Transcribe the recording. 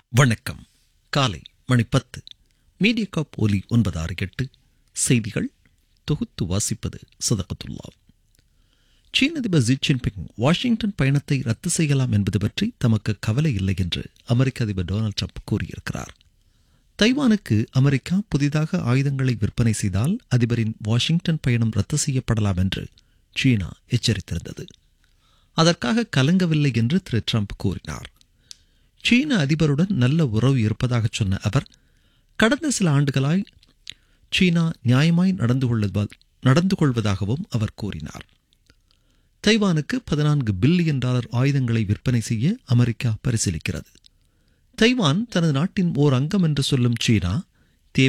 வணக்கம் காலை மணி பத்து மீடியா ஒலி ஒன்பது ஆறு எட்டு செய்திகள் தொகுத்து வாசிப்பது சதகத்துல்லா சீன அதிபர் ஜி ஜின்பிங் வாஷிங்டன் பயணத்தை ரத்து செய்யலாம் என்பது பற்றி தமக்கு கவலை இல்லை என்று அமெரிக்க அதிபர் டொனால்ட் ட்ரம்ப் கூறியிருக்கிறார் தைவானுக்கு அமெரிக்கா புதிதாக ஆயுதங்களை விற்பனை செய்தால் அதிபரின் வாஷிங்டன் பயணம் ரத்து செய்யப்படலாம் என்று சீனா எச்சரித்திருந்தது அதற்காக கலங்கவில்லை என்று திரு ட்ரம்ப் கூறினார் சீன அதிபருடன் நல்ல உறவு இருப்பதாக சொன்ன அவர் கடந்த சில ஆண்டுகளாய் சீனா நியாயமாய் நடந்து கொள்வ நடந்து கொள்வதாகவும் அவர் கூறினார் தைவானுக்கு பதினான்கு பில்லியன் டாலர் ஆயுதங்களை விற்பனை செய்ய அமெரிக்கா பரிசீலிக்கிறது தைவான் தனது நாட்டின் ஓர் அங்கம் என்று சொல்லும் சீனா